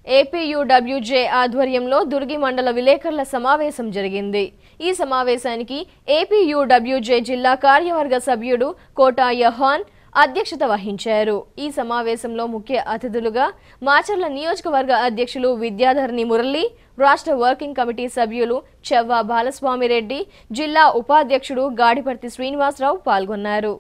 APUWJ ఆధ్వర్యంలో దుర్గి మండల విలేకరుల సమావేశం జరిగింది ఈ సమావేశానికి ఏపీయూడబ్ల్యూజే జిల్లా కార్యవర్గ సభ్యుడు కోటా యహాన్ అధ్యక్షత వహించారు ఈ సమావేశంలో ముఖ్య అతిథులుగా మాచర్ల నియోజకవర్గ అధ్యక్షులు విద్యాధర్ని మురళి రాష్ట్ర వర్కింగ్ కమిటీ సభ్యులు చెవ్వ బాలస్వామిరెడ్డి జిల్లా ఉపాధ్యక్షుడు గాడిపర్తి శ్రీనివాసరావు పాల్గొన్నారు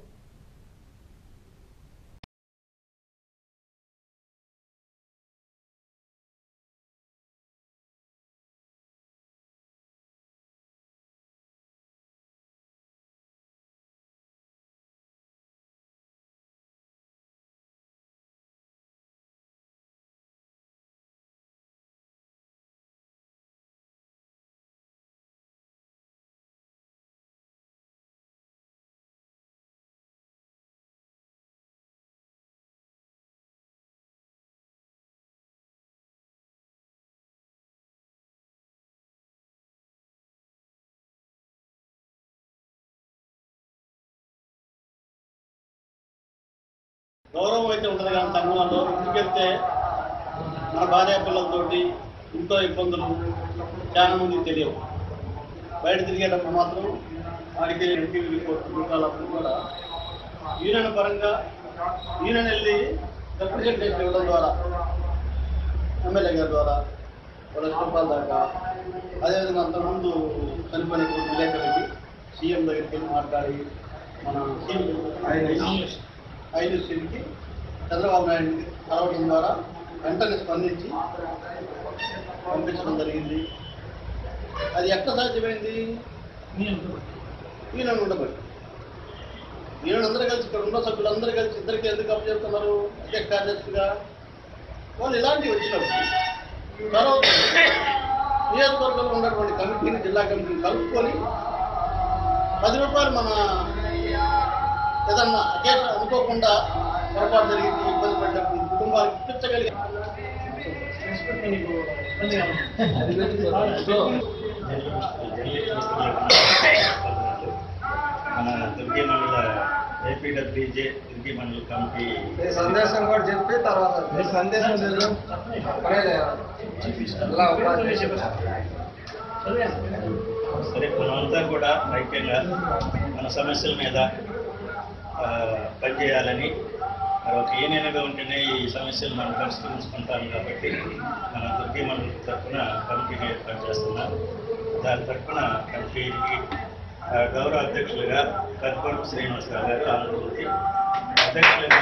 గౌరవం అయితే ఉంటుంది కానీ సంఘంలో ఇంటికెళ్తే మన భార్య పిల్లలతోటి ఇంట్లో ఇబ్బందులు చాలా మందికి తెలియవు బయట తిరిగేటప్పుడు మాత్రం వారికి ఎన్టీవీ రిపోర్ట్ చూడాలప్పుడు కూడా యూనియన్ పరంగా యూనియన్ వెళ్ళి రిప్రజెంటేషన్ ఇవ్వడం ద్వారా ఎమ్మెల్యే గారి ద్వారా వాళ్ళ రూపాయల దాకా అదేవిధంగా అంతకుముందు చనిపోయినటువంటి విలేకరులకి సీఎం దగ్గరికి వెళ్ళి మాట్లాడి మన సీఎం ఐదు సీట్కి చంద్రబాబు నాయుడిని కలవడం ద్వారా వెంటనే స్పందించి పంపించడం జరిగింది అది ఎక్కడ సాధ్యమైంది ఈయన ఉండబట్టి ఈయన అందరూ కలిసి ఇక్కడ ఉన్న సభ్యులందరూ కలిసి ఇద్దరికి ఎందుకు అప్పచెప్తున్నారు అధ్యక్ష కార్యదర్శిగా వాళ్ళు ఇలాంటివి వచ్చినప్పుడు తర్వాత నియోజకవర్గంలో ఉన్నటువంటి కమిటీని జిల్లా కమిటీని కలుపుకొని పది రూపాయలు మన ఏదన్నా అకేషన్ అనుకోకుండా పొరపాటు జరిగింది ఇబ్బంది పడ్డప్పుడు ఈ కుటుంబానికి ఇప్పించగలిగే మన దుర్గి మండల ఏపీడబ్ల్యూజే దుర్గి మండల కమిటీ ఈ సందేశం కూడా చెప్పి తర్వాత ఈ సందేశం చదివి పనే చేయాలి. ఇలా ఉపాధ్యక్షుడు. సరే మనమంతా కూడా ఐక్యంగా మన సమస్యల మీద ఆ, పనిచేయాలని మరి ఒక యూనియన్గా ఉంటేనే ఈ సమస్యలు మనం పరిష్కరించుకుంటాం కాబట్టి మన దుర్గి మండలి తరఫున కమిటీని ఏర్పాటు చేస్తున్నాం దాని తరఫున కమిటీకి ఆ, గౌరవ అధ్యక్షులుగా కత్కొండ శ్రీనివాసరావు గారు ఆంధ్రప్రదేశ్ అధ్యక్షులుగా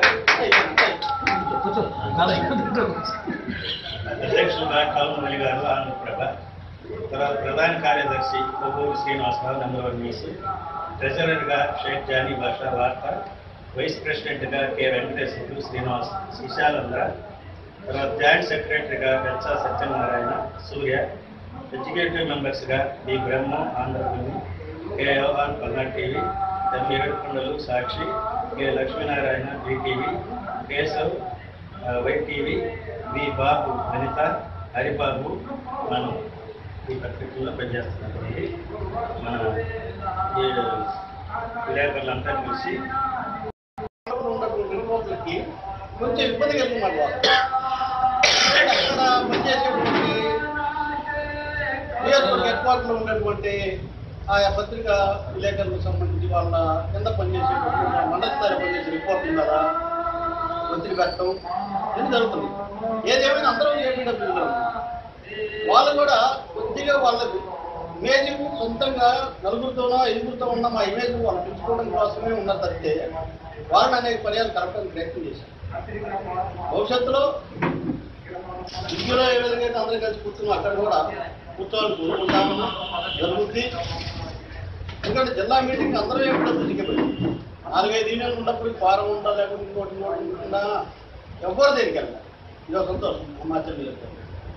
అధ్యక్షులుగా కాలమల్లి గారు ఆంధ్రప్రభ తర్వాత ప్రధాన కార్యదర్శి Kovvuru Srinivasarao number one news ట్రెజరర్గా షేక్ జానీ భాషా వార్త వైస్ ప్రెసిడెంట్గా కె వెంకటేశ్వరుడు శ్రీనివాస్ విశాలంద్ర తర్వాత జాయింట్ సెక్రటరీగా వెచ్చా సత్యనారాయణ సూర్య ఎగ్జిక్యూటివ్ మెంబర్స్గా B Brahma Andhra Bhoomi K Yohan Palnadu TV M Yedukondalu Sakshi K Lakshminarayana ETV Keshav ఆ, వైటీవీ వి బాబు అనిత హరిబాబు మనం ఈ పత్రికల్లో పనిచేస్తున్నటువంటి మన ఈ విలేకరులంతా కలిసి ఉన్నటువంటి రిపోర్టులకి కొంచెం ఇబ్బంది కలిగినమాట వాళ్ళు అక్కడ పనిచేసేటువంటి నియోజకవర్గ హెడ్ క్వార్టర్లో ఉన్నటువంటి ఆయా పత్రిక విలేకరులకు సంబంధించి వాళ్ళ కింద పనిచేసేటువంటి మండల స్థాయిలో పనిచేసే రిపోర్ట్లు కదా ఒత్తిడి పెట్టడం ఇది జరుగుతుంది ఏదేమైనా అందరూ ఏపీడబ్ల్యూలో వాళ్ళు కూడా కొద్దిగా వాళ్ళకి ఇమేజ్ సొంతంగా నలుగురితోనో ఐదుగురితో ఉన్న మా ఇమేజ్ వాళ్ళు పెంచుకోవడం కోసమే ఉన్నది తప్పితే వాళ్ళని అనేక పర్యాలు కలపడానికి ప్రయత్నం చేశారు భవిష్యత్తులో ఇందులో ఏ విధంగా అయితే అందరూ కలిసి కూర్చున్నాం అక్కడ కూడా కూర్చోవాలని కోరుకుంటాము జరుగుద్ది ఎందుకంటే జిల్లా మీటింగ్ అందరూ ఎప్పుడు దిగిపోయి నాలుగైదు యూనియన్లు ఉన్నప్పుడు ఫారం ఉందా లేకపోతే ఇంకోటి ఇంకోటి ఉంటుందా ఎవ్వరు దేనికి వెళ్ళాలి ఇదో సంతోషం హిమాచల్ నియోజకవర్గం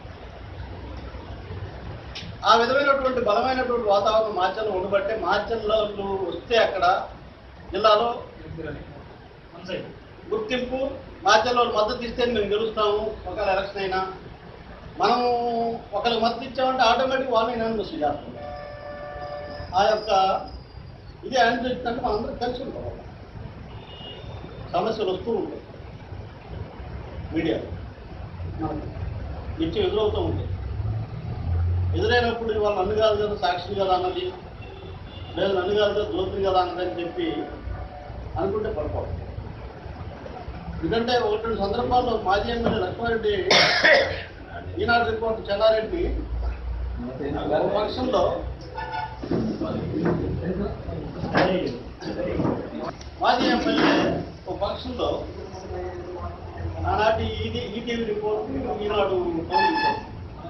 ఆ విధమైనటువంటి బలమైనటువంటి వాతావరణం మార్చల్లో ఉండబట్టే మార్చల్లో వస్తే అక్కడ జిల్లాలో గుర్తింపు మార్చల్లో మద్దతు ఇస్తే మేము గెలుస్తాము ఒకవేళ ఎలక్షన్ అయినా మనము ఒకరికి మద్దతు ఇచ్చామంటే ఆటోమేటిక్ వాళ్ళని అనానిమస్ చేస్తాం ఆ యొక్క ఇది అనుసరిస్తుంటే మనందరం కలిసి ఉంటాం సమస్యలు వస్తూ ఉంటాయి మీడియా మనకు నిత్యం ఎదురవుతూ ఉంటాయి ఎదురైనప్పుడు వాళ్ళు నన్ను కాదు కదా సాక్షి కదా అన్నది లేదు నన్ను కాదు కదా దోపిడి కదా అన్నది అని చెప్పి అనుకుంటే పొరపాటు ఎందుకంటే ఒకటి రెండు సందర్భాల్లో మాజీ ఎమ్మెల్యే లక్ష్మారెడ్డి ఈనాడు రిపోర్ట్ చెన్నారెడ్డి ఒక పక్షంలో మాజీ ఎమ్మెల్యే ఒక పక్షంలో ఆనాటి ఈటీ ఈటీవీ రిపోర్ట్ ఈనాడు పౌరులు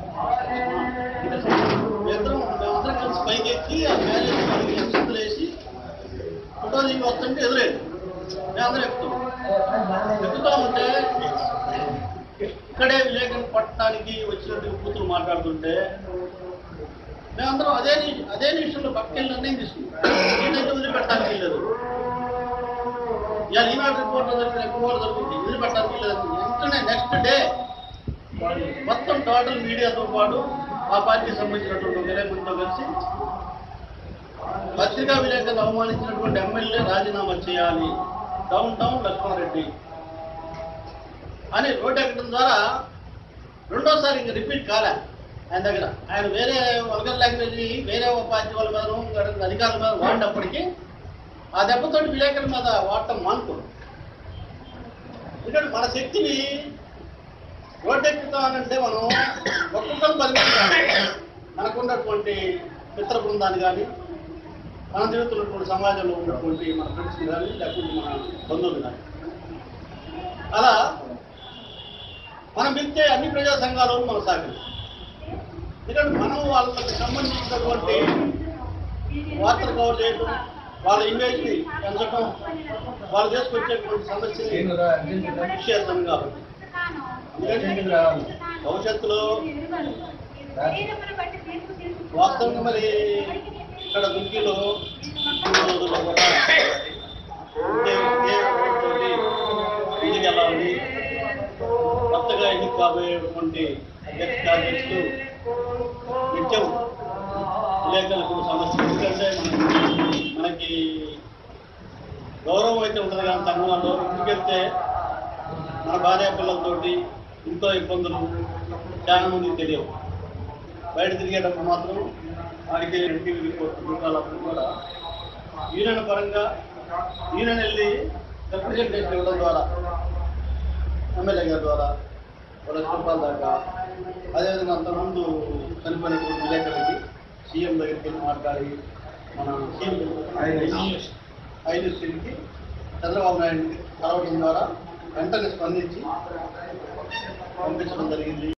ఇద్దరం మేమందరం కలిసి పైకి ఎక్కి ఆ మ్యారేజ్ నక్షత్రాలు వేసి ఫోటో దిగి వస్తుంటే ఎదురేది మేమందరం ఎక్కుతాం ఎక్కుతా ఉంటే ఇక్కడే విలేకరులు పట్టడానికి వచ్చినట్టు కూతురు మాట్లాడుతుంటే మేమందరం అదే ని- అదే నిమిషంలో పక్కకెళ్ళి నిర్ణయం తీసుకున్నాం నేనైతే వదిలిపెట్టడానికి లేదు ఇవాళ ఈనాడు రిపోర్ట్ జరిగిన ఎక్కువ జరుగుతుంది వదిలిపెట్టడానికి లేదు వెంటనే నెక్స్ట్ డే మొత్తం టోటల్ మీడియాతో పాటు ఆ పార్టీకి సంబంధించినటువంటి ఒక ఇరవై మందితో కలిసి పత్రికా విలేకరులు అవమానించినటువంటి ఎమ్మెల్యే రాజీనామా చేయాలి డౌన్ టౌన్ లక్ష్మారెడ్డి అని రోడ్డు ఎక్కడం ద్వారా రెండోసారి ఇంక రిపీట్ కాలే ఆయన దగ్గర ఆయన వేరే వల్గర్ లాంగ్వేజ్ వేరే ఒక పార్టీ వాళ్ళ మీద ఇంకొక అధికారుల మీద వాడినప్పటికీ ఆ దెబ్బతోటి విలేకరుల మీద వాడటం మానుకోరు ఎందుకంటే మన శక్తిని రోడ్డెక్కుతానంటే మనం ఒక్కొక్కరు పరిగెత్తాలి మనకున్నటువంటి మిత్ర బృందాన్ని కానీ మనం తిరుగుతున్నటువంటి సమాజంలో ఉన్నటువంటి మన ఫ్రెండ్స్ కానీ లేకపోతే మన బంధువులు కానీ అలా మనం వెళ్తే అన్ని ప్రజా సంఘాలను మనం సాగింది ఎందుకంటే మనం వాళ్ళకి సంబంధించినటువంటి వార్తలు కవర్ చేయడం వాళ్ళ ఇమేజ్ని పెంచడం వాళ్ళు చేసుకొచ్చేటువంటి సమస్యని కృషి చేస్తాం కాబట్టి ఎందుకంటే భవిష్యత్తులో వాస్తవంగా మరి ఇక్కడ దుర్గిలో మూడు రోజుల్లో కూడా ఇదే ఇదే రోడ్డుతోటి ఇంటికి వెళ్ళాలని కొత్తగా ఎన్నిక కాబోయేటువంటి అధ్యక్ష కార్యదర్శులు నిత్యం విలేకరులకు సమస్య ఎందుకంటే మనకి మనకి గౌరవం అయితే ఉంటుంది కానీ తమిళనాడులో ఇంటికి వెళ్తే మన భార్య పిల్లలతోటి ఎంతో ఇబ్బందులు చాలా మందికి తెలియవు బయట తిరిగేటప్పుడు మాత్రం వారికి టీవీ రిపోర్ట్ వాళ్ళప్పుడు కూడా యూనియన్ పరంగా యూనియన్ వెళ్ళి రిప్రజెంటేషన్ ఇవ్వడం ద్వారా ఎమ్మెల్యే గారి ద్వారా వాళ్ళ రూపాయల దాకా అదేవిధంగా అంతకుముందు చనిపోయినటువంటి విలేకరులకి సీఎం దగ్గరికి వెళ్ళి మాట్లాడి మన సీఎం ఐదు సీట్కి చంద్రబాబు నాయుడు కలవడం ద్వారా వెంటనే స్పందించి పంపించడం జరిగింది